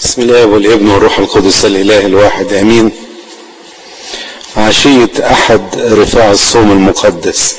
بسم الله والابن والروح القدس الاله الواحد امين عشية احد رفاع الصوم المقدس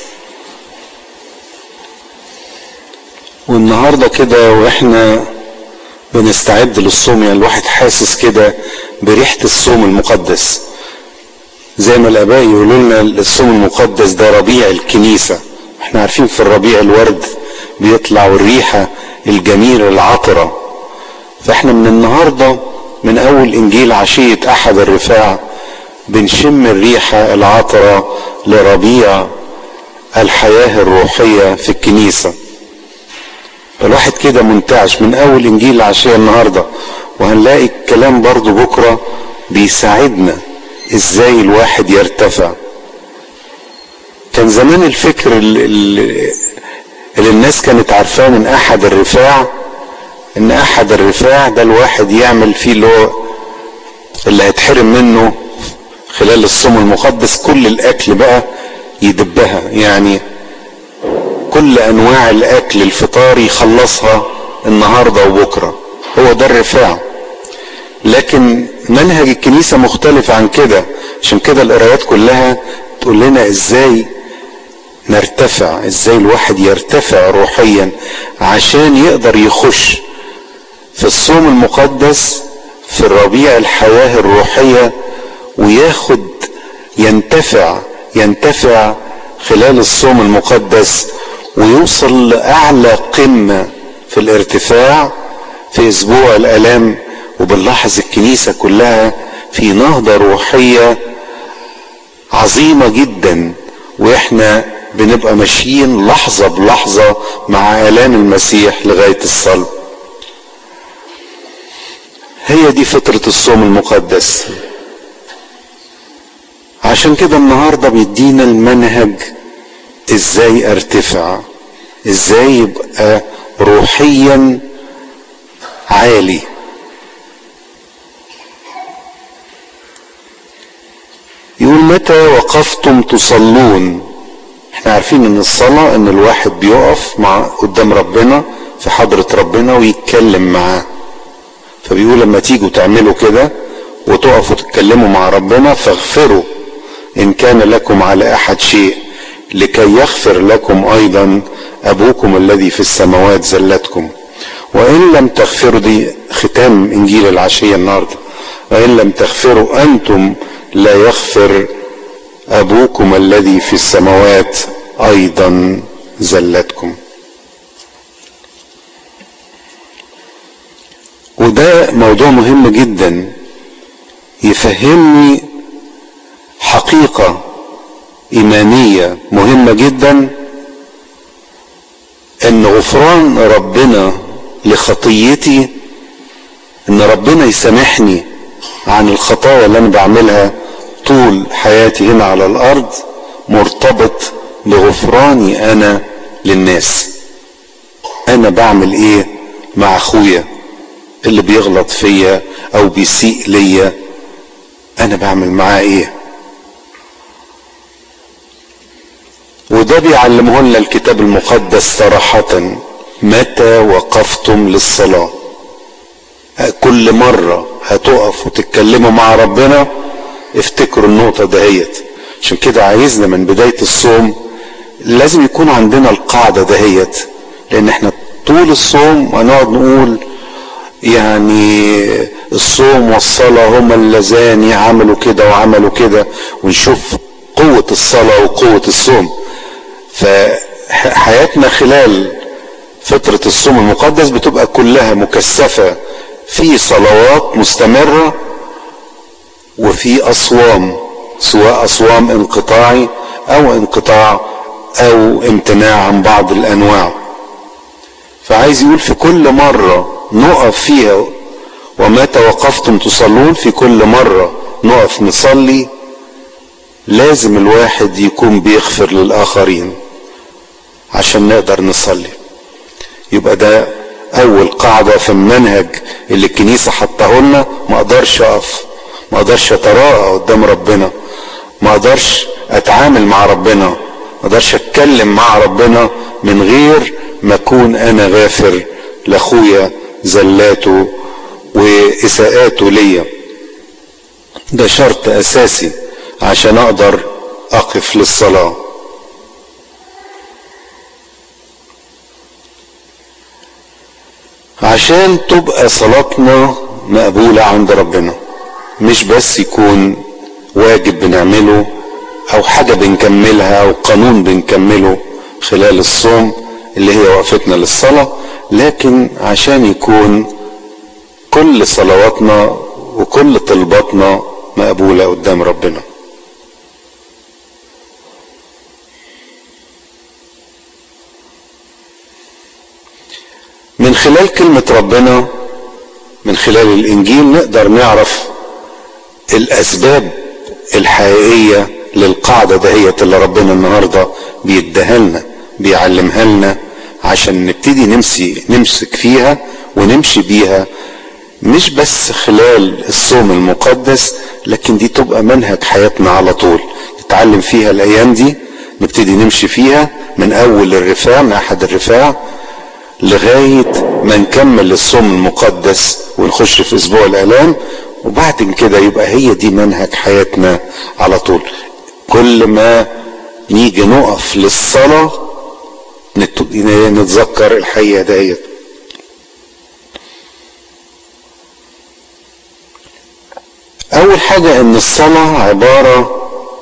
والنهارده كده واحنا بنستعد للصوم يعني الواحد حاسس كده بريحة الصوم المقدس زي ما الاباء يقولوا لنا الصوم المقدس ده ربيع الكنيسة احنا عارفين في الربيع الورد بيطلع والريحة الجميلة العطرة فاحنا من النهارده من اول انجيل عشيه احد الرفاع بنشم الريحه العطره لربيع الحياه الروحيه في الكنيسه الواحد كده منتعش من اول انجيل العشيه النهارده وهنلاقي الكلام برضو بكره بيساعدنا ازاي الواحد يرتفع كان زمان الفكر اللي, اللي الناس كانت عارفاه من احد الرفاع ان احد الرفاع ده الواحد يعمل فيه اللي هو اللي هيتحرم منه خلال الصوم المقدس كل الاكل بقى يدبها يعني كل انواع الاكل الفطار يخلصها النهارده وبكره هو ده الرفاع لكن منهج الكنيسه مختلف عن كده عشان كده القرايات كلها تقول لنا ازاي نرتفع ازاي الواحد يرتفع روحيا عشان يقدر يخش في الصوم المقدس في الربيع الحياة الروحية وياخد ينتفع ينتفع خلال الصوم المقدس ويوصل لأعلى قمة في الارتفاع في أسبوع الآلام وبنلاحظ الكنيسة كلها في نهضة روحية عظيمة جدا وإحنا بنبقى ماشيين لحظة بلحظة مع آلام المسيح لغاية الصلب هي دي فطرة الصوم المقدس عشان كده النهارده بيدينا المنهج ازاي ارتفع ازاي يبقى روحيا عالي يقول متى وقفتم تصلون احنا عارفين ان الصلاة ان الواحد بيقف مع قدام ربنا في حضرة ربنا ويتكلم معاه فبيقول لما تيجوا تعملوا كده وتقفوا تتكلموا مع ربنا فاغفروا ان كان لكم على احد شيء لكي يغفر لكم ايضا ابوكم الذي في السماوات زلتكم وان لم تغفروا دي ختام انجيل العشيه النهارده وان لم تغفروا انتم لا يغفر ابوكم الذي في السماوات ايضا زلتكم وده موضوع مهم جدا يفهمني حقيقة إيمانية مهمة جدا إن غفران ربنا لخطيتي إن ربنا يسامحني عن الخطايا اللي أنا بعملها طول حياتي هنا على الأرض مرتبط بغفراني أنا للناس أنا بعمل إيه مع أخويا اللي بيغلط فيا او بيسيء ليا انا بعمل معاه ايه وده بيعلمه لنا الكتاب المقدس صراحة متى وقفتم للصلاة كل مرة هتقف وتتكلموا مع ربنا افتكروا النقطة دهيت عشان كده عايزنا من بداية الصوم لازم يكون عندنا القاعدة دهيت لان احنا طول الصوم هنقعد نقول يعني الصوم والصلاة هما اللذان عملوا كده وعملوا كده ونشوف قوة الصلاة وقوة الصوم فحياتنا خلال فترة الصوم المقدس بتبقى كلها مكثفة في صلوات مستمرة وفي أصوام سواء أصوام انقطاعي أو انقطاع أو امتناع عن بعض الأنواع فعايز يقول في كل مرة نقف فيها ومتى وقفتم تصلون في كل مرة نقف نصلي لازم الواحد يكون بيغفر للآخرين عشان نقدر نصلي يبقى ده أول قاعدة في المنهج اللي الكنيسة حطاه لنا ما أقدرش أقف ما أقدرش أتراءى قدام ربنا ما أقدرش أتعامل مع ربنا ما أقدرش أتكلم مع ربنا من غير ما أكون أنا غافر لأخويا زلاته واساءاته ليا ده شرط اساسي عشان اقدر اقف للصلاه عشان تبقى صلاتنا مقبولة عند ربنا مش بس يكون واجب بنعمله او حاجة بنكملها او قانون بنكمله خلال الصوم اللي هي وقفتنا للصلاة لكن عشان يكون كل صلواتنا وكل طلباتنا مقبولة قدام ربنا من خلال كلمة ربنا من خلال الإنجيل نقدر نعرف الأسباب الحقيقية للقاعدة دهيت اللي ربنا النهاردة بيديها لنا بيعلمها لنا عشان نبتدي نمسي نمسك فيها ونمشي بيها مش بس خلال الصوم المقدس لكن دي تبقى منهج حياتنا على طول نتعلم فيها الايام دي نبتدي نمشي فيها من اول الرفاع من احد الرفاع لغاية ما نكمل الصوم المقدس ونخش في اسبوع الالام وبعد كده يبقى هي دي منهج حياتنا على طول كل ما نيجي نقف للصلاة نتذكر الحقيقة ديت اول حاجة ان الصلاة عبارة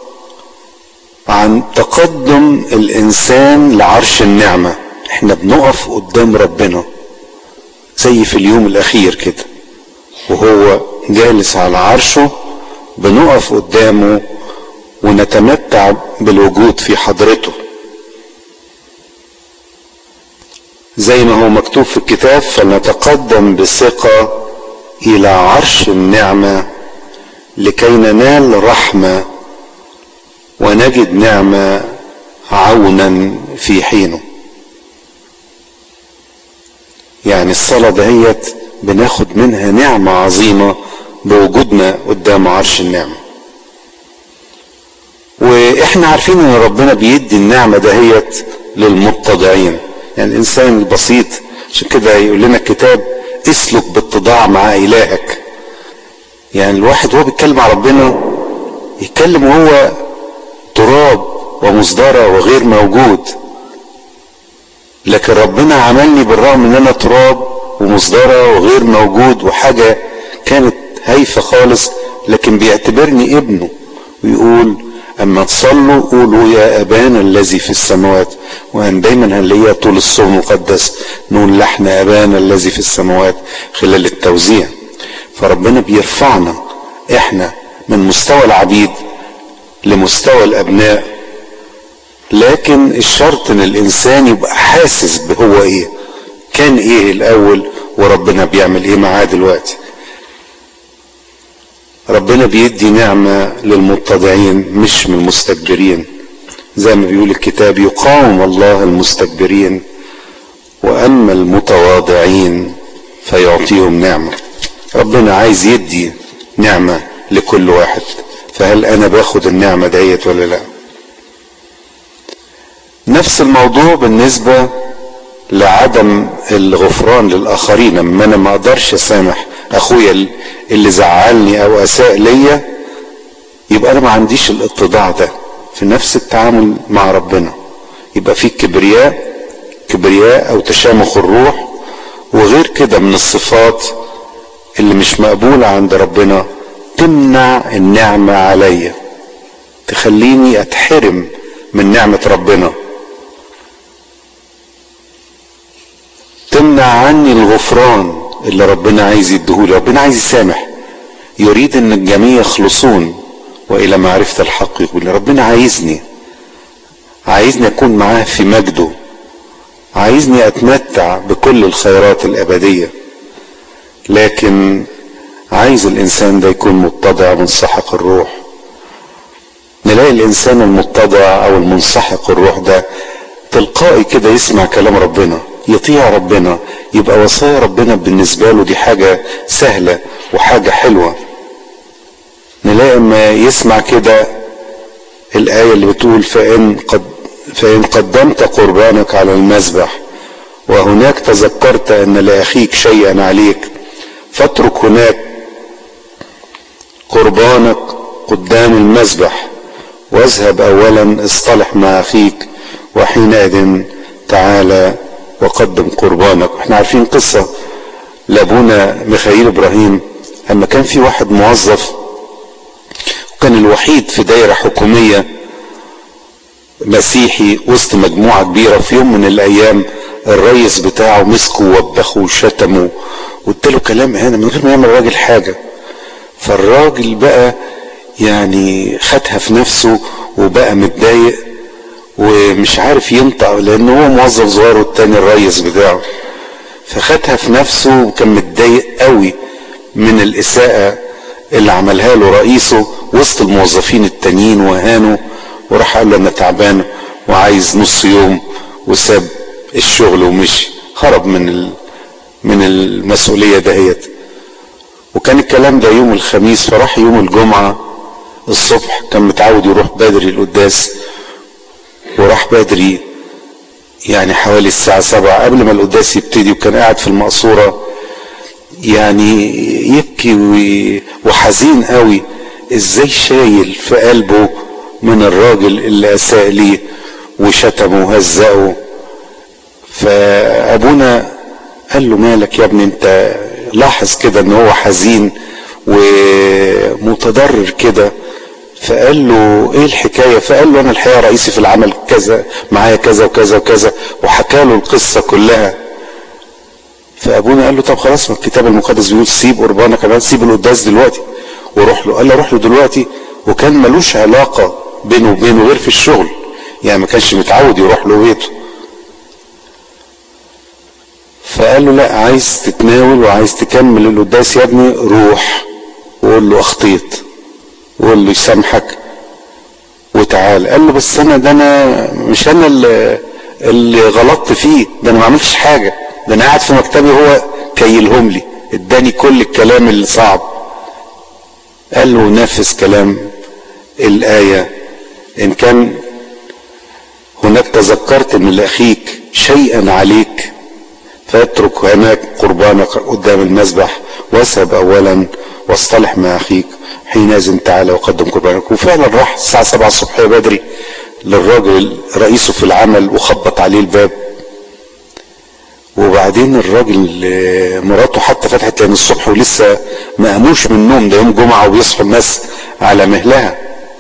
عن تقدم الانسان لعرش النعمة احنا بنقف قدام ربنا زي في اليوم الاخير كده وهو جالس على عرشه بنقف قدامه ونتمتع بالوجود في حضرته زي ما هو مكتوب في الكتاب فلنتقدم بثقة إلى عرش النعمة لكي ننال رحمة ونجد نعمة عونا في حينه يعني الصلاة دهيت بناخد منها نعمة عظيمة بوجودنا قدام عرش النعمة واحنا عارفين ان ربنا بيدي النعمة دهيت للمتضعين يعني الانسان البسيط عشان كده يقول لنا الكتاب اسلك باتضاع مع الهك يعني الواحد وهو بيتكلم مع ربنا يتكلم وهو تراب ومصدرة وغير موجود لكن ربنا عملني بالرغم ان انا تراب ومصدرة وغير موجود وحاجة كانت هايفة خالص لكن بيعتبرني ابنه ويقول اما تصلوا قولوا يا ابانا الذي في السماوات وان دايما هنلاقيها طول الصوم المقدس نقول لحن ابانا الذي في السماوات خلال التوزيع فربنا بيرفعنا احنا من مستوى العبيد لمستوى الابناء لكن الشرط ان الانسان يبقى حاسس بهو ايه كان ايه الاول وربنا بيعمل ايه معاه دلوقتي ربنا بيدي نعمة للمتضعين مش من المستكبرين زي ما بيقول الكتاب يقاوم الله المستكبرين واما المتواضعين فيعطيهم نعمة ربنا عايز يدي نعمة لكل واحد فهل انا باخد النعمة ديت ولا لا نفس الموضوع بالنسبة لعدم الغفران للاخرين اما انا ما اقدرش اسامح اخويا اللي زعلني او اساء ليا يبقى انا ما عنديش الاتضاع ده في نفس التعامل مع ربنا يبقى في كبرياء كبرياء او تشامخ الروح وغير كده من الصفات اللي مش مقبولة عند ربنا تمنع النعمة عليا تخليني اتحرم من نعمة ربنا تمنع عني الغفران اللي ربنا عايز يديهولي ربنا عايز يسامح يريد ان الجميع يخلصون والى معرفة الحق يقول ربنا عايزني عايزني اكون معاه في مجده عايزني اتمتع بكل الخيرات الابدية لكن عايز الانسان ده يكون متضع منسحق الروح نلاقي الانسان المتضع او المنسحق الروح ده تلقائي كده يسمع كلام ربنا يطيع ربنا يبقى وصايا ربنا بالنسبة له دي حاجة سهلة وحاجة حلوة نلاقي ما يسمع كده الآية اللي بتقول فإن قد فإن قدمت قربانك على المذبح وهناك تذكرت أن لأخيك شيئا عليك فاترك هناك قربانك قدام المذبح واذهب اولا اصطلح مع اخيك وحينئذ تعالى وقدم قربانك احنا عارفين قصة لابونا ميخائيل ابراهيم اما كان في واحد موظف وكان الوحيد في دايرة حكومية مسيحي وسط مجموعة كبيرة في يوم من الايام الريس بتاعه مسكه ووبخه وشتمه واداله كلام هنا من غير ما يعمل الراجل حاجة فالراجل بقى يعني خدها في نفسه وبقى متضايق ومش عارف ينطق لان هو موظف صغير والتاني الريس بتاعه فخدها في نفسه وكان متضايق قوي من الاساءة اللي عملها له رئيسه وسط الموظفين التانيين وهانه وراح قال له انا تعبان وعايز نص يوم وساب الشغل ومشي هرب من ال... من المسؤولية دهيت وكان الكلام ده يوم الخميس فراح يوم الجمعة الصبح كان متعود يروح بدري القداس وراح بدري يعني حوالي الساعة سبعة قبل ما القداس يبتدي وكان قاعد في المقصورة يعني يبكي وحزين قوي ازاي شايل في قلبه من الراجل اللي اساء ليه وشتمه وهزقه فابونا قال له مالك يا ابني انت لاحظ كده ان هو حزين ومتضرر كده فقال له ايه الحكاية فقال له انا الحقيقة رئيسي في العمل كذا معايا كذا وكذا وكذا وحكى له القصة كلها فابونا قال له طب خلاص ما الكتاب المقدس بيقول سيب قربانك كمان سيب القداس دلوقتي وروح له قال له روح له دلوقتي وكان ملوش علاقة بينه وبينه غير في الشغل يعني ما كانش متعود يروح له بيته فقال له لا عايز تتناول وعايز تكمل القداس يا ابني روح وقول له اخطيت وقول له يسامحك وتعال قال له بس انا ده انا مش انا اللي, اللي غلطت فيه ده انا ما عملتش حاجه ده انا قاعد في مكتبي هو كيلهم لي اداني كل الكلام اللي صعب قال له نفذ كلام الايه ان كان هناك تذكرت من لاخيك شيئا عليك فاترك هناك قربانك قدام المذبح واذهب اولا واصطلح مع اخيك حينئذ تعالى وقدم قربانك وفعلا راح الساعة 7 الصبح بدري للراجل رئيسه في العمل وخبط عليه الباب وبعدين الراجل مراته حتى فتحت لان الصبح ولسه ما قاموش من النوم ده يوم جمعة وبيصحوا الناس على مهلها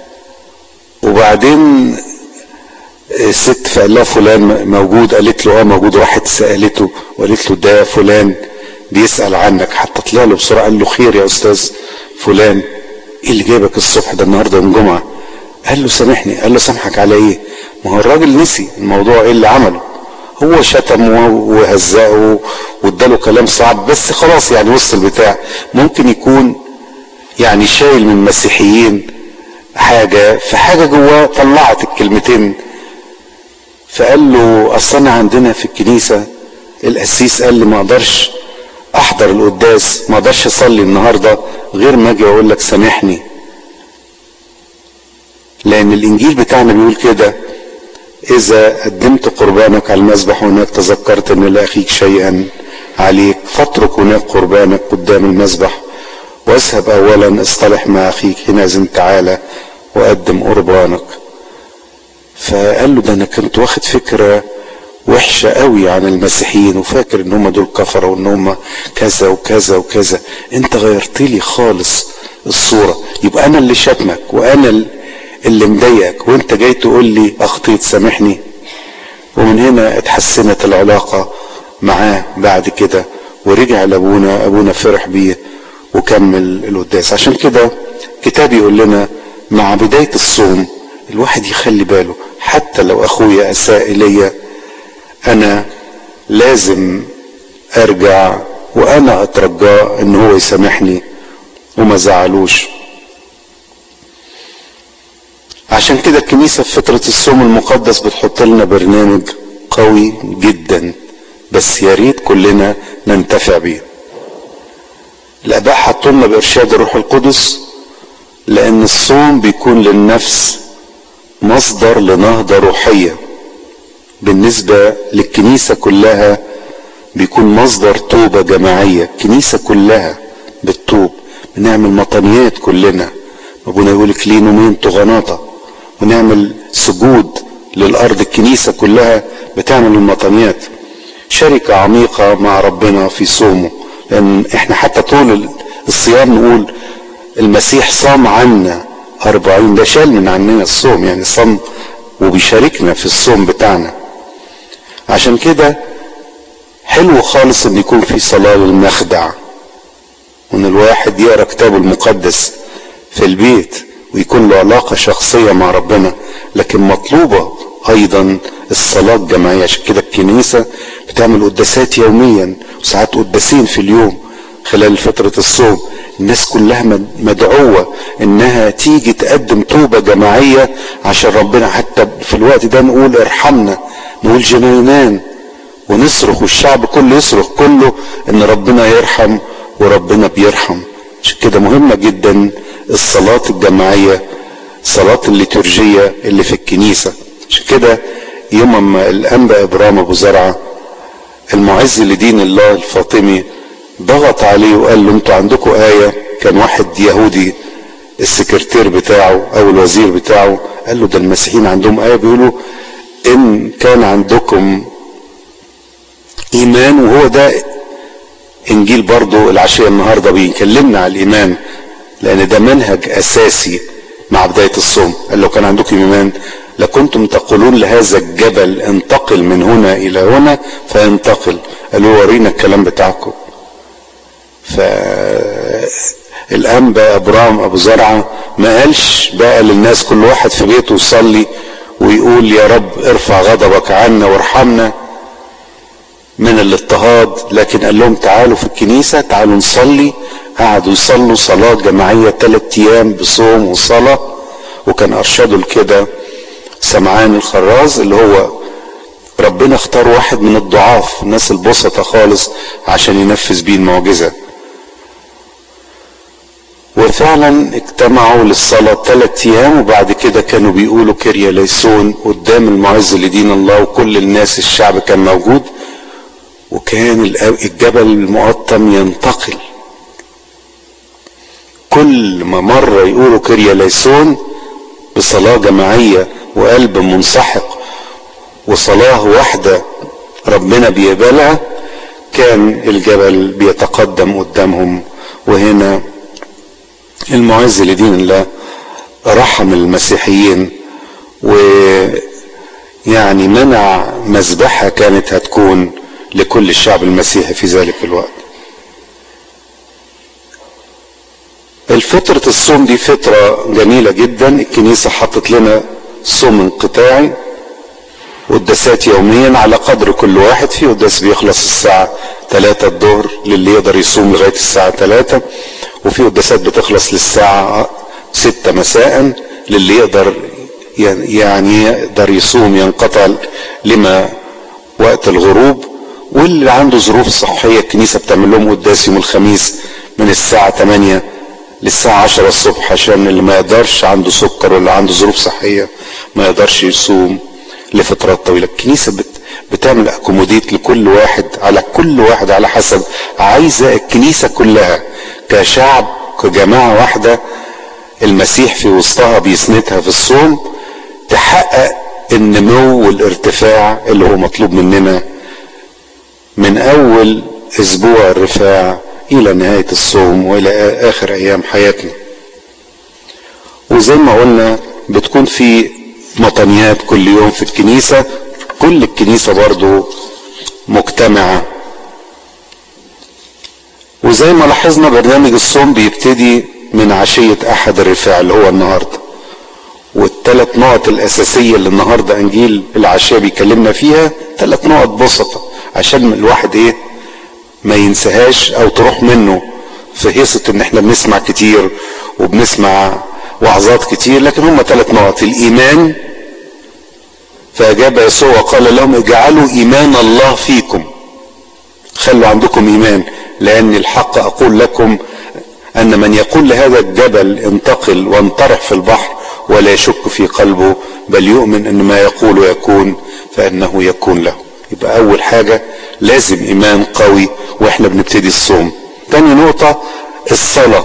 وبعدين الست فقال لها فلان موجود قالت له اه موجود راحت سألته وقالت له ده فلان بيسأل عنك حتى طلع له بسرعة قال له خير يا استاذ فلان ايه اللي جايبك الصبح ده النهارده يوم جمعه قال له سامحني قال له سامحك على ايه ما هو الراجل نسي الموضوع ايه اللي عمله هو شتم وهزقه واداله كلام صعب بس خلاص يعني وصل البتاع ممكن يكون يعني شايل من المسيحيين حاجة في حاجة جواه طلعت الكلمتين فقال له اصل انا عندنا في الكنيسة القسيس قال لي ما اقدرش احضر القداس ما اقدرش اصلي النهارده غير ما اجي اقول لك سامحني لان الانجيل بتاعنا بيقول كده اذا قدمت قربانك على المذبح هناك تذكرت ان لاخيك شيئا عليك فاترك هناك قربانك قدام المذبح واذهب اولا اصطلح مع اخيك حينئذ تعالى وقدم قربانك فقال له ده انا كنت واخد فكره وحشة قوي عن المسيحيين وفاكر ان هم دول كفرة وان هم كذا وكذا وكذا انت غيرت لي خالص الصورة يبقى انا اللي شتمك وانا اللي مضايقك وانت جاي تقول لي اخطيت سامحني ومن هنا اتحسنت العلاقة معاه بعد كده ورجع لابونا ابونا فرح بيه وكمل القداس عشان كده كتاب يقول لنا مع بداية الصوم الواحد يخلي باله حتى لو اخويا اساء اليا انا لازم ارجع وانا اترجاه ان هو يسامحني وما زعلوش عشان كده الكنيسة في فترة الصوم المقدس بتحط لنا برنامج قوي جدا بس يا ريت كلنا ننتفع بيه الاباء حطوا لنا بارشاد الروح القدس لان الصوم بيكون للنفس مصدر لنهضة روحية بالنسبة للكنيسة كلها بيكون مصدر توبة جماعية الكنيسة كلها بالتوب بنعمل مطنيات كلنا ابونا يقول لين يومين طغناطة ونعمل سجود للارض الكنيسة كلها بتعمل المطنيات شركة عميقة مع ربنا في صومه لان احنا حتى طول الصيام نقول المسيح صام عنا أربعين ده شال من عننا الصوم يعني صام وبيشاركنا في الصوم بتاعنا عشان كده حلو خالص ان يكون في صلاة للمخدع وان الواحد يقرا كتابه المقدس في البيت ويكون له علاقة شخصية مع ربنا لكن مطلوبة ايضا الصلاة الجماعية عشان كده الكنيسة بتعمل قداسات يوميا وساعات قداسين في اليوم خلال فترة الصوم الناس كلها مدعوة انها تيجي تقدم توبة جماعية عشان ربنا حتى في الوقت ده نقول ارحمنا نقول جنينان ونصرخ والشعب كله يصرخ كله ان ربنا يرحم وربنا بيرحم عشان كده مهمة جدا الصلاة الجماعية صلاة الليتورجية اللي في الكنيسة عشان كده يوم ما الانبا ابرام ابو زرعه المعز لدين الله الفاطمي ضغط عليه وقال له انتوا عندكم آية كان واحد يهودي السكرتير بتاعه او الوزير بتاعه قال له ده المسيحيين عندهم آية بيقولوا ان كان عندكم ايمان وهو ده انجيل برضو العشية النهاردة بيكلمنا على الايمان لان ده منهج اساسي مع بداية الصوم قال لو كان عندكم ايمان لكنتم تقولون لهذا الجبل انتقل من هنا الى هنا فينتقل قالوا ورينا الكلام بتاعكم فالانبا ابرام ابو زرعه ما قالش بقى للناس كل واحد في بيته يصلي ويقول يا رب ارفع غضبك عنا وارحمنا من الاضطهاد لكن قال لهم تعالوا في الكنيسه تعالوا نصلي قعدوا يصلوا صلاه جماعيه ثلاث ايام بصوم وصلاه وكان ارشده لكده سمعان الخراز اللي هو ربنا اختار واحد من الضعاف الناس البسطة خالص عشان ينفذ بيه المعجزة وفعلا اجتمعوا للصلاة ثلاث ايام وبعد كده كانوا بيقولوا كريا ليسون قدام المعز لدين الله وكل الناس الشعب كان موجود وكان الجبل المقطم ينتقل كل ما مرة يقولوا كريا ليسون بصلاة جماعية وقلب منسحق وصلاة واحدة ربنا بيقبلها كان الجبل بيتقدم قدامهم وهنا المعز لدين الله رحم المسيحيين ويعني منع مذبحة كانت هتكون لكل الشعب المسيحي في ذلك الوقت الفترة الصوم دي فترة جميلة جدا الكنيسة حطت لنا صوم انقطاعي قداسات يوميا على قدر كل واحد في قداس بيخلص الساعة 3 الظهر للي يقدر يصوم لغاية الساعة 3 وفي قداسات بتخلص للساعة 6 مساء للي يقدر يعني يقدر يصوم ينقطع لما وقت الغروب واللي عنده ظروف صحية الكنيسة بتعمل لهم قداس يوم الخميس من الساعة 8 للساعة 10 الصبح عشان اللي ما يقدرش عنده سكر ولا عنده ظروف صحية ما يقدرش يصوم لفترات طويلة الكنيسة بت بتعمل اكوموديت لكل واحد على كل واحد على حسب عايزة الكنيسة كلها كشعب كجماعة واحدة المسيح في وسطها بيسندها في الصوم تحقق النمو والارتفاع اللي هو مطلوب مننا من اول اسبوع الرفاع الى نهاية الصوم والى اخر ايام حياتنا وزي ما قلنا بتكون في مطنيات كل يوم في الكنيسة كل الكنيسة برضو مجتمعة وزي ما لاحظنا برنامج الصوم بيبتدي من عشية احد الرفاع اللي هو النهاردة والثلاث نقط الاساسية اللي النهاردة انجيل العشية بيكلمنا فيها ثلاث نقط بسطة عشان الواحد ايه ما ينساهاش او تروح منه في هيصة ان احنا بنسمع كتير وبنسمع وعظات كتير لكن هم ثلاث نقط الايمان فاجاب يسوع وقال لهم اجعلوا ايمان الله فيكم خلوا عندكم ايمان لان الحق اقول لكم ان من يقول لهذا الجبل انتقل وانطرح في البحر ولا يشك في قلبه بل يؤمن ان ما يقول يكون فانه يكون له يبقى اول حاجه لازم ايمان قوي واحنا بنبتدي الصوم تاني نقطة الصلاة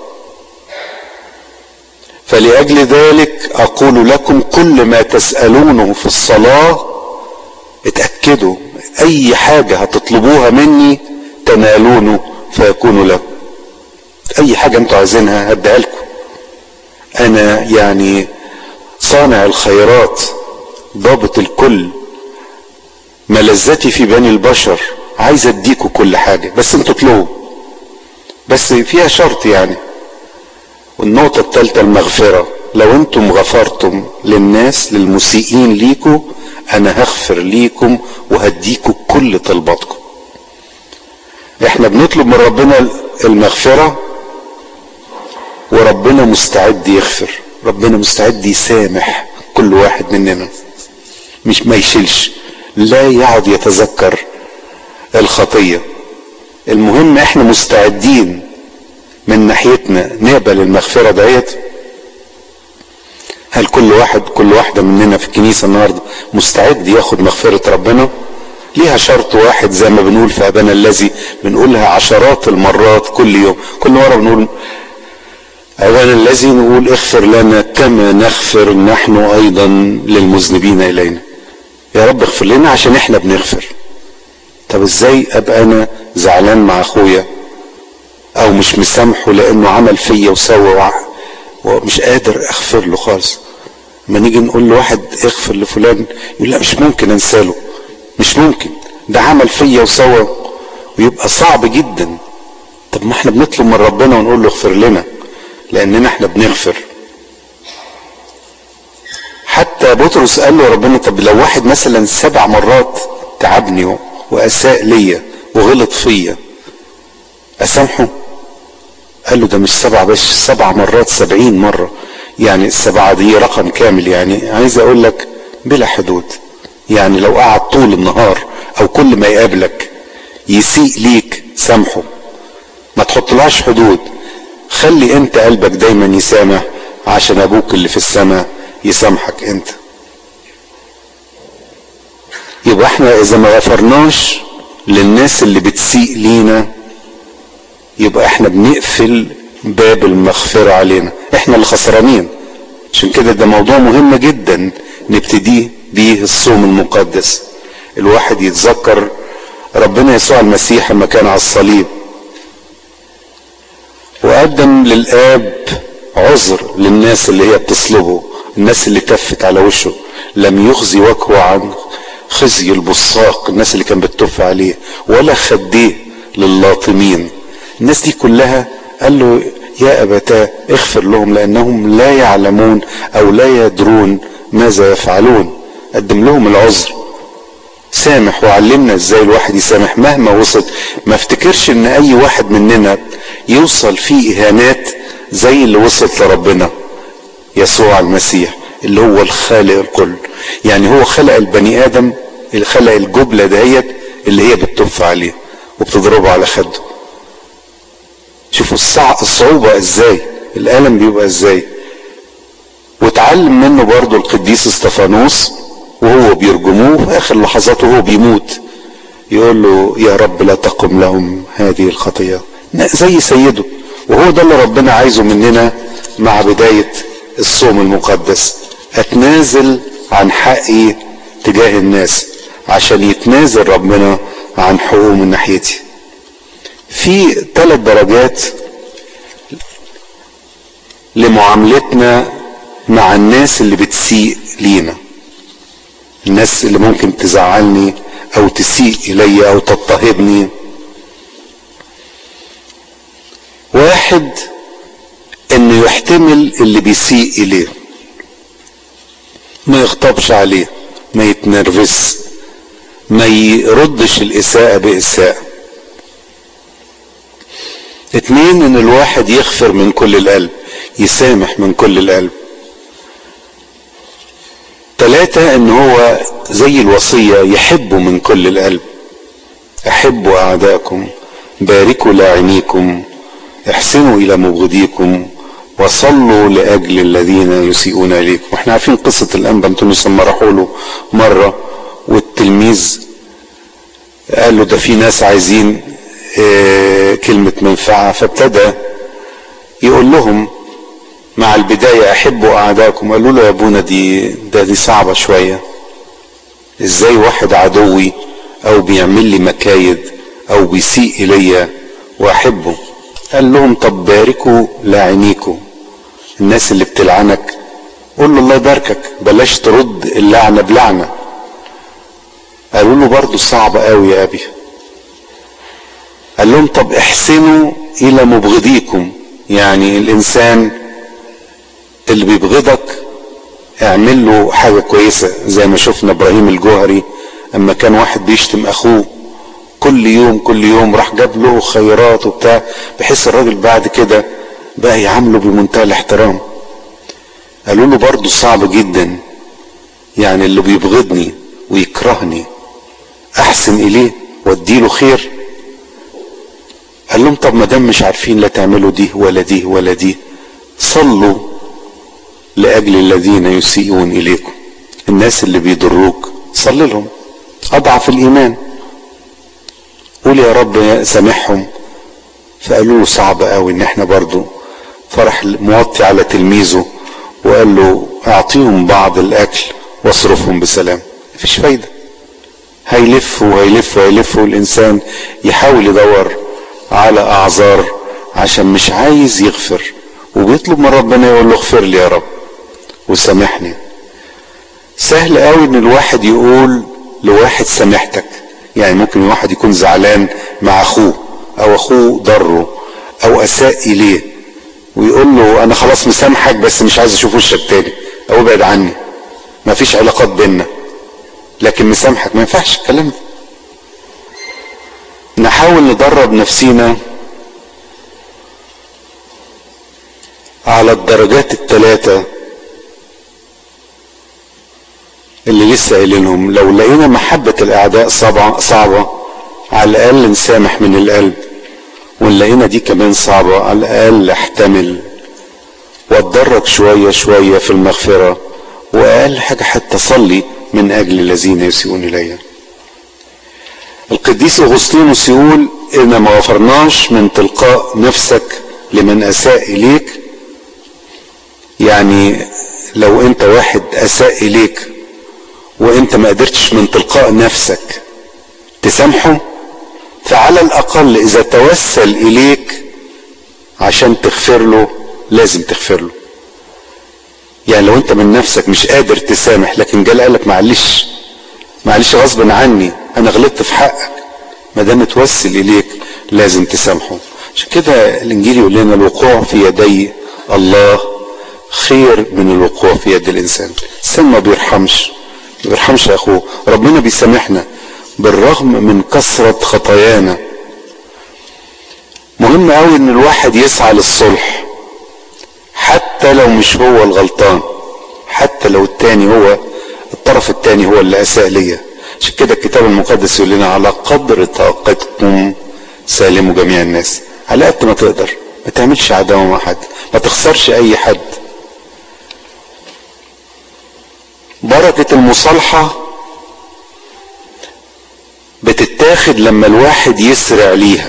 فلأجل ذلك أقول لكم كل ما تسألونه في الصلاة اتأكدوا أي حاجة هتطلبوها مني تنالونه فيكون لكم أي حاجة أنتوا عايزينها هديها لكم أنا يعني صانع الخيرات ضابط الكل ملذتي في بني البشر عايز اديكوا كل حاجة بس انتوا اطلبوا بس فيها شرط يعني والنقطة الثالثة المغفرة لو انتم غفرتم للناس للمسيئين ليكوا انا هغفر ليكم وهديكوا كل طلباتكم احنا بنطلب من ربنا المغفرة وربنا مستعد يغفر ربنا مستعد يسامح كل واحد مننا مش ما يشيلش لا يقعد يتذكر الخطية المهم احنا مستعدين من ناحيتنا نقبل المغفرة ديت هل كل واحد كل واحدة مننا في الكنيسة النهاردة مستعد ياخد مغفرة ربنا ليها شرط واحد زي ما بنقول في أبانا الذي بنقولها عشرات المرات كل يوم كل مرة بنقول أبانا الذي نقول اغفر لنا كما نغفر نحن أيضا للمذنبين إلينا يا رب اغفر لنا عشان احنا بنغفر طب ازاي ابقى انا زعلان مع اخويا او مش مسامحه لانه عمل فيا وسوى ومش قادر اغفر له خالص ما نيجي نقول لواحد اغفر لفلان يقول لا مش ممكن انساله مش ممكن ده عمل فيا وسوى ويبقى صعب جدا طب ما احنا بنطلب من ربنا ونقول له اغفر لنا لاننا احنا بنغفر حتى بطرس قال له ربنا طب لو واحد مثلا سبع مرات تعبني واساء ليا وغلط فيا اسامحه قال له ده مش سبعة بس سبع مرات سبعين مرة يعني السبعة دي رقم كامل يعني عايز اقول لك بلا حدود يعني لو قعد طول النهار او كل ما يقابلك يسيء ليك سامحه ما تحطلهاش حدود خلي انت قلبك دايما يسامح عشان ابوك اللي في السماء يسامحك انت يبقى احنا اذا ما غفرناش للناس اللي بتسيء لينا يبقى احنا بنقفل باب المغفرة علينا احنا اللي خسرانين عشان كده ده موضوع مهم جدا نبتديه بيه الصوم المقدس الواحد يتذكر ربنا يسوع المسيح لما كان على الصليب وقدم للاب عذر للناس اللي هي بتصلبه الناس اللي تفت على وشه لم يخزي وجهه عن خزي البصاق الناس اللي كان بتتف عليه ولا خديه للاطمين الناس دي كلها قال له يا أبتاه اغفر لهم لأنهم لا يعلمون أو لا يدرون ماذا يفعلون قدم لهم العذر سامح وعلمنا ازاي الواحد يسامح مهما وصل ما افتكرش ان اي واحد مننا يوصل فيه اهانات زي اللي وصلت لربنا يسوع المسيح اللي هو الخالق الكل يعني هو خلق البني ادم اللي خلق الجبلة دهيت اللي هي بتطف عليه وبتضربه على خده شوفوا الصعوبة ازاي الالم بيبقى ازاي واتعلم منه برضو القديس استفانوس وهو بيرجموه في اخر لحظاته وهو بيموت يقول له يا رب لا تقم لهم هذه الخطية زي سيده وهو ده اللي ربنا عايزه مننا مع بداية الصوم المقدس اتنازل عن حقي تجاه الناس عشان يتنازل ربنا عن حقوقه من ناحيتي في ثلاث درجات لمعاملتنا مع الناس اللي بتسيء لينا الناس اللي ممكن تزعلني او تسيء الي او تضطهدني واحد انه يحتمل اللي بيسيء اليه ما يغضبش عليه ما يتنرفز ما يردش الاساءة باساءة اتنين ان الواحد يغفر من كل القلب يسامح من كل القلب تلاتة ان هو زي الوصية يحبوا من كل القلب احبوا اعداءكم باركوا لاعنيكم احسنوا الى مبغضيكم وصلوا لاجل الذين يسيئون اليكم واحنا عارفين قصة الانبا انتونيوس لما راحوا له مرة والتلميذ قال له ده في ناس عايزين اه كلمة منفعة فابتدى يقول لهم مع البداية احبوا اعداءكم قالوا له يا ابونا دي ده دي صعبة شوية ازاي واحد عدوي او بيعمل لي مكايد او بيسيء الي واحبه قال لهم طب باركوا لاعنيكم الناس اللي بتلعنك قول له الله يباركك بلاش ترد اللعنة بلعنة قالوا له برضه صعب قوي يا ابي قال لهم طب احسنوا الى مبغضيكم يعني الانسان اللي بيبغضك اعمل له حاجة كويسة زي ما شفنا ابراهيم الجوهري اما كان واحد بيشتم اخوه كل يوم كل يوم راح جاب له خيرات وبتاع بحيث الراجل بعد كده بقى يعامله بمنتهى الاحترام قالوا له برضه صعب جدا يعني اللي بيبغضني ويكرهني احسن اليه واديله خير قال لهم طب ما دام مش عارفين لا تعملوا دي ولا دي ولا دي صلوا لاجل الذين يسيئون اليكم الناس اللي بيضروك صلي لهم اضعف الايمان قول يا رب سامحهم فقالوا له صعب قوي ان احنا برضو فرح موطي على تلميذه وقال له اعطيهم بعض الاكل واصرفهم بسلام مفيش فايدة هيلف وهيلف وهيلف والانسان يحاول يدور على اعذار عشان مش عايز يغفر وبيطلب من ربنا يقول له اغفر لي يا رب وسامحني سهل قوي ان الواحد يقول لواحد سامحتك يعني ممكن واحد يكون زعلان مع اخوه او اخوه ضره او اساء اليه ويقول له انا خلاص مسامحك بس مش عايز اشوف وشك تاني او ابعد عني ما فيش علاقات بينا لكن مسامحك ما ينفعش الكلام ده نحاول ندرب نفسينا على الدرجات الثلاثة اللي لسه قايلينهم لو لقينا محبة الأعداء صعبة, صعبة على الأقل نسامح من القلب ونلاقينا دي كمان صعبة على الأقل احتمل واتدرج شوية شوية في المغفرة وأقل حاجة حتى صلي من أجل الذين يسيئون إلي القديس أغسطينوس يقول إن ما غفرناش من تلقاء نفسك لمن أساء إليك يعني لو أنت واحد أساء إليك وأنت ما قدرتش من تلقاء نفسك تسامحه فعلى الأقل إذا توسل إليك عشان تغفر له لازم تغفر له يعني لو انت من نفسك مش قادر تسامح لكن جال قالك معلش معلش غصب عني انا غلطت في حقك ما دام اتوسل اليك لازم تسامحه عشان كده الانجيل يقول لنا الوقوع في يدي الله خير من الوقوع في يد الانسان الانسان ما بيرحمش ما بيرحمش اخوه ربنا بيسامحنا بالرغم من كثرة خطايانا مهم قوي ان الواحد يسعى للصلح حتى لو مش هو الغلطان حتى لو التاني هو الطرف التاني هو اللي اساء ليا عشان كده الكتاب المقدس يقول لنا على قدر طاقتكم سالموا جميع الناس على قد ما تقدر ما تعملش عداوه مع حد ما تخسرش اي حد بركه المصالحه بتتاخد لما الواحد يسرع ليها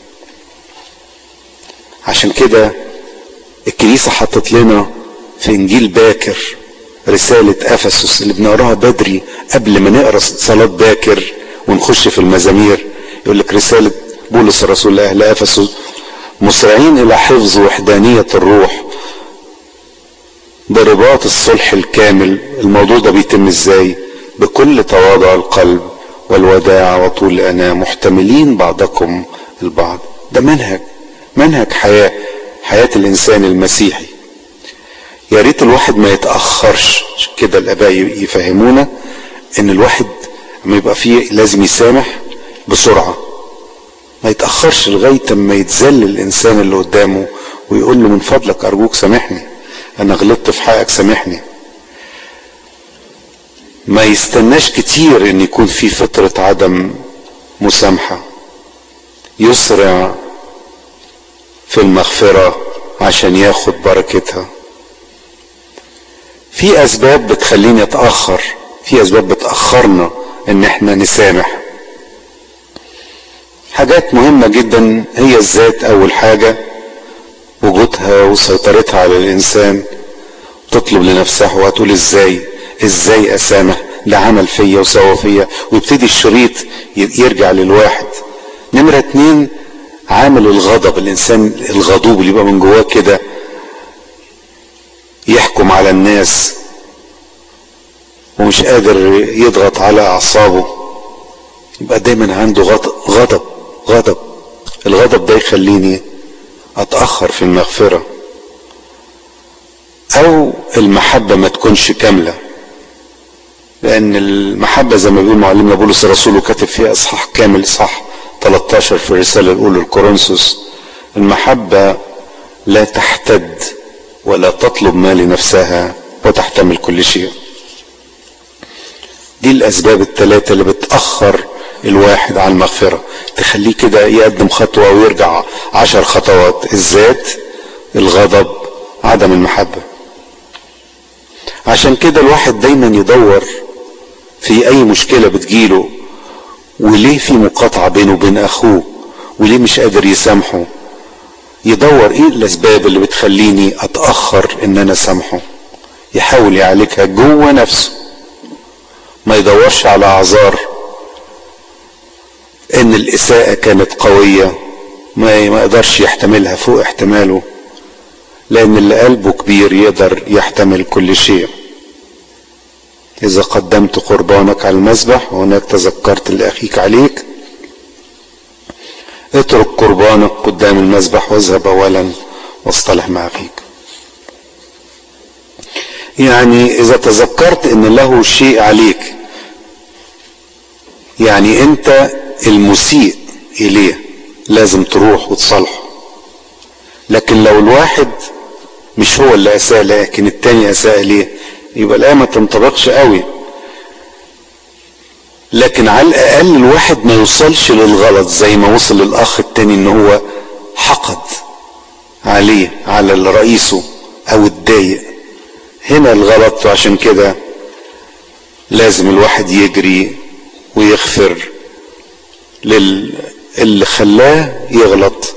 عشان كده الكنيسة حطت لنا في انجيل باكر رسالة افسس اللي بنقراها بدري قبل ما نقرا صلاة باكر ونخش في المزامير يقول لك رسالة بولس الرسول لأهل افسس مسرعين الى حفظ وحدانية الروح برباط الصلح الكامل الموضوع ده بيتم ازاي بكل تواضع القلب والوداع وطول الأناة محتملين بعضكم البعض ده منهج منهج حياة حياة الإنسان المسيحي يا ريت الواحد ما يتأخرش كده الآباء يفهمونا إن الواحد لما يبقى فيه لازم يسامح بسرعة ما يتأخرش لغاية ما يتذل الإنسان اللي قدامه ويقول له من فضلك أرجوك سامحني أنا غلطت في حقك سامحني ما يستناش كتير ان يكون في فترة عدم مسامحة يسرع في المغفرة عشان ياخد بركتها في اسباب بتخليني اتأخر في اسباب بتأخرنا ان احنا نسامح حاجات مهمة جدا هي الذات اول حاجة وجودها وسيطرتها على الانسان تطلب لنفسها وهتقول ازاي ازاي اسامح ده عمل فيا وسوى فيا ويبتدي الشريط يرجع للواحد نمرة اتنين عامل الغضب الانسان الغضوب اللي يبقى من جواه كده يحكم على الناس ومش قادر يضغط على اعصابه يبقى دايما عنده غضب غضب غضب الغضب ده يخليني اتاخر في المغفره او المحبه ما تكونش كامله لان المحبه زي ما بيقول معلمنا بولس الرسول وكاتب فيها اصحاح كامل اصحاح 13 في الرساله الاولى لكورنثوس المحبه لا تحتد ولا تطلب ما لنفسها وتحتمل كل شيء دي الاسباب الثلاثه اللي بتاخر الواحد على المغفره تخليه كده يقدم خطوه ويرجع عشر خطوات الذات الغضب عدم المحبه عشان كده الواحد دايما يدور في اي مشكله بتجيله وليه في مقاطعه بينه وبين اخوه وليه مش قادر يسامحه يدور ايه الاسباب اللي بتخليني اتاخر ان انا سامحه يحاول يعالجها جوه نفسه ما يدورش على اعذار ان الاساءة كانت قوية ما ما يقدرش يحتملها فوق احتماله لان اللي قلبه كبير يقدر يحتمل كل شيء اذا قدمت قربانك على المذبح وهناك تذكرت لاخيك عليك اترك قربانك قدام المذبح واذهب اولا واصطلح مع اخيك يعني اذا تذكرت ان له شيء عليك يعني انت المسيء اليه لازم تروح وتصالحه لكن لو الواحد مش هو اللي اساء لكن التاني اساء ليه يبقى الايه ما تنطبقش قوي لكن على الاقل الواحد ما يوصلش للغلط زي ما وصل للاخ التاني ان هو حقد عليه على رئيسه او اتضايق هنا الغلط وعشان كده لازم الواحد يجري ويغفر للي خلاه يغلط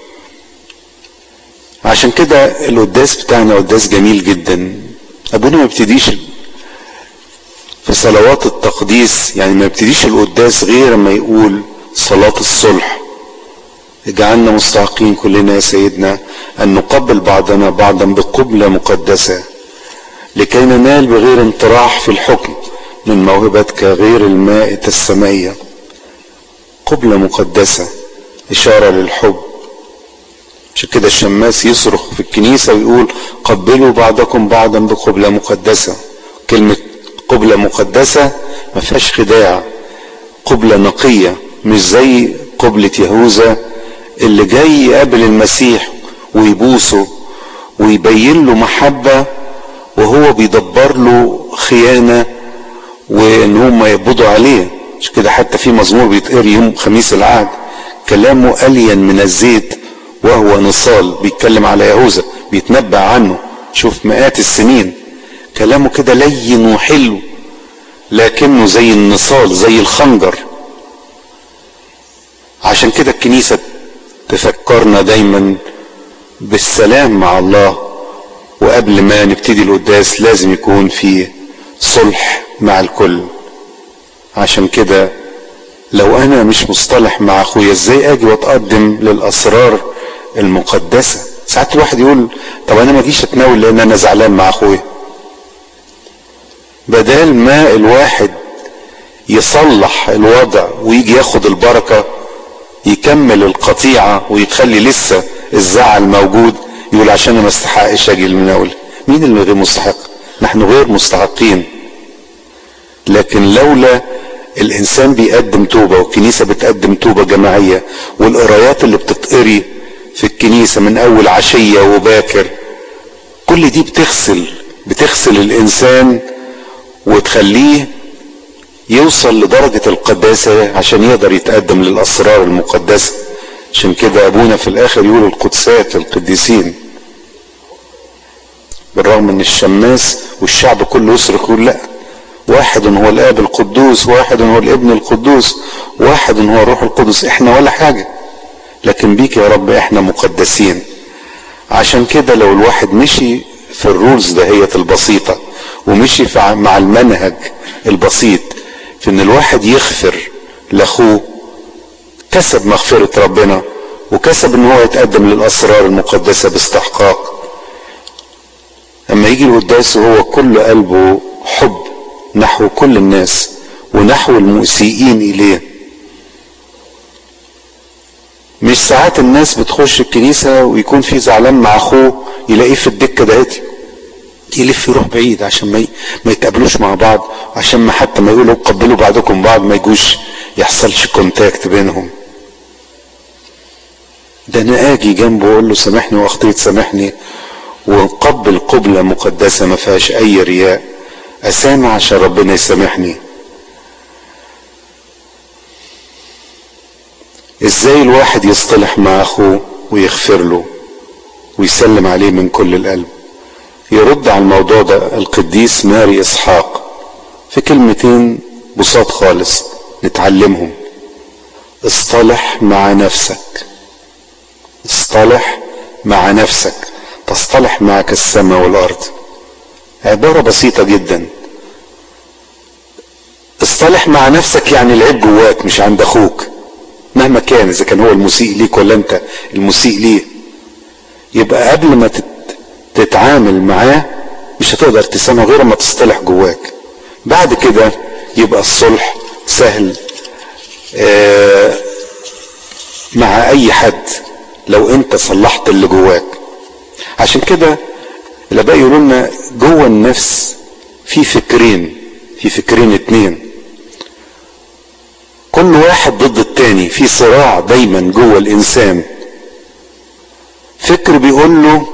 عشان كده القداس بتاعنا قداس جميل جدا ابونا ما يبتديش في صلوات التقديس يعني ما يبتديش القداس غير ما يقول صلاة الصلح اجعلنا مستحقين كلنا يا سيدنا ان نقبل بعضنا بعضا بقبلة مقدسة لكي ننال بغير انطراح في الحكم من موهبتك غير المائة السمائية قبلة مقدسة إشارة للحب عشان كده الشماس يصرخ في الكنيسة ويقول قبلوا بعضكم بعضا بقبلة مقدسة كلمة قبلة مقدسة ما فيهاش خداع قبلة نقية مش زي قبلة يهوذا اللي جاي يقابل المسيح ويبوسه ويبين له محبة وهو بيدبر له خيانة وان هم يقبضوا عليه مش كده حتى في مزمور بيتقري يوم خميس العهد كلامه ألين من الزيت وهو نصال بيتكلم على يهوذا بيتنبأ عنه شوف مئات السنين كلامه كده لين وحلو لكنه زي النصال زي الخنجر عشان كده الكنيسة تفكرنا دايما بالسلام مع الله وقبل ما نبتدي القداس لازم يكون في صلح مع الكل عشان كده لو انا مش مصطلح مع اخويا ازاي اجي واتقدم للاسرار المقدسة ساعات الواحد يقول طب انا ما اجيش اتناول لان انا زعلان مع اخويا بدل ما الواحد يصلح الوضع ويجي ياخد البركة يكمل القطيعة ويخلي لسه الزعل موجود يقول عشان انا ما استحقش اجي المناولة مين اللي غير مستحق نحن غير مستحقين لكن لولا الانسان بيقدم توبة والكنيسة بتقدم توبة جماعية والقرايات اللي بتتقري في الكنيسة من اول عشية وباكر كل دي بتغسل بتغسل الانسان وتخليه يوصل لدرجة القداسة عشان يقدر يتقدم للاسرار المقدسة عشان كده ابونا في الاخر يقول القدسات القديسين بالرغم ان الشماس والشعب كله يصرخ يقول لا واحد هو الاب القدوس واحد هو الابن القدوس واحد هو الروح القدس احنا ولا حاجة لكن بيك يا رب احنا مقدسين عشان كده لو الواحد مشي في الرولز دهيت البسيطة ومشي مع المنهج البسيط في ان الواحد يغفر لاخوه كسب مغفرة ربنا وكسب ان هو يتقدم للاسرار المقدسة باستحقاق اما يجي القداس وهو كل قلبه حب نحو كل الناس ونحو المسيئين اليه مش ساعات الناس بتخش الكنيسة ويكون في زعلان مع اخوه يلاقيه في الدكة دهيتي يلف يروح بعيد عشان ما ما يتقابلوش مع بعض عشان ما حتى ما يقولوا قبلوا بعضكم بعض ما يجوش يحصلش كونتاكت بينهم ده انا اجي جنبه واقول له سامحني واخطيت سامحني ونقبل قبلة مقدسة ما فيهاش اي رياء اسامح عشان ربنا يسامحني ازاي الواحد يصطلح مع اخوه ويغفر له ويسلم عليه من كل القلب يرد على الموضوع ده القديس ماري اسحاق في كلمتين بساط خالص نتعلمهم اصطلح مع نفسك اصطلح مع نفسك تصطلح معك السماء والارض عبارة بسيطة جدا اصطلح مع نفسك يعني العيب جواك مش عند اخوك مهما كان اذا كان هو المسيء ليك ولا انت المسيء ليه يبقى قبل ما تتعامل معاه مش هتقدر تسامحه غير ما تصطلح جواك بعد كده يبقى الصلح سهل آه مع اي حد لو انت صلحت اللي جواك عشان كده الاباء يقولوا لنا جوه النفس في فكرين في فكرين اتنين كل واحد ضد التاني في صراع دايما جوه الانسان فكر بيقول له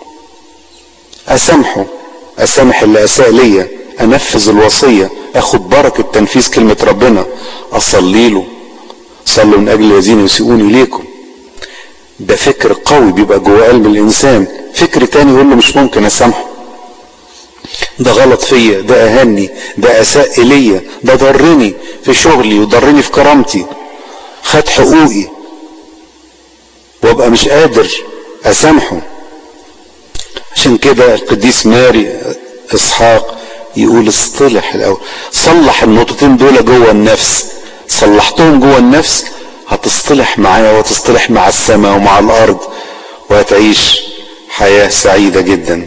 اسامحه اسامح اللي اساء ليا انفذ الوصيه اخد بركه تنفيذ كلمه ربنا اصلي له صلوا من اجل الذين يسيئون اليكم ده فكر قوي بيبقى جوه قلب الانسان فكر تاني يقول له مش ممكن اسامحه ده غلط فيا ده اهني ده اساء اليا ده ضرني في شغلي وضرني في كرامتي خد حقوقي وابقى مش قادر اسامحه عشان كده القديس ماري اسحاق يقول اصطلح الاول صلح النقطتين دول جوه النفس صلحتهم جوه النفس هتصطلح معايا وتصطلح مع السماء ومع الارض وهتعيش حياة سعيدة جدا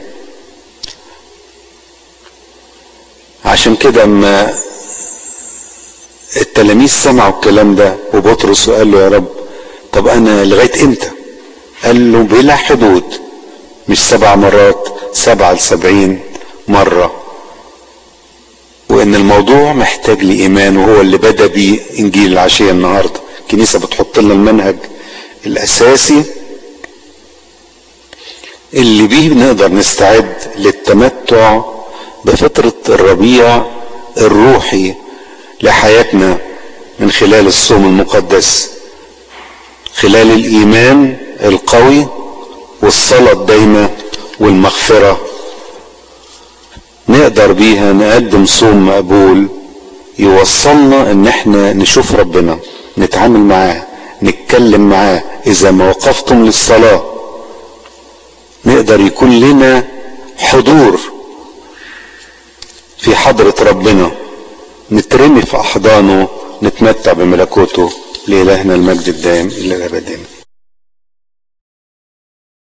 عشان كده اما التلاميذ سمعوا الكلام ده وبطرس وقال له يا رب طب انا لغاية امتى قال له بلا حدود مش سبع مرات سبعة لسبعين مرة وان الموضوع محتاج لايمان وهو اللي بدا بيه انجيل العشية النهاردة الكنيسة بتحط لنا المنهج الاساسي اللي بيه نقدر نستعد للتمتع بفترة الربيع الروحي لحياتنا من خلال الصوم المقدس خلال الايمان القوي والصلاة الدايمة والمغفرة نقدر بيها نقدم صوم مقبول يوصلنا ان احنا نشوف ربنا نتعامل معاه نتكلم معاه اذا ما وقفتم للصلاة نقدر يكون لنا حضور في حضرة ربنا نترمي في احضانه نتمتع بملكوته لإلهنا المجد الدائم إلى الأبد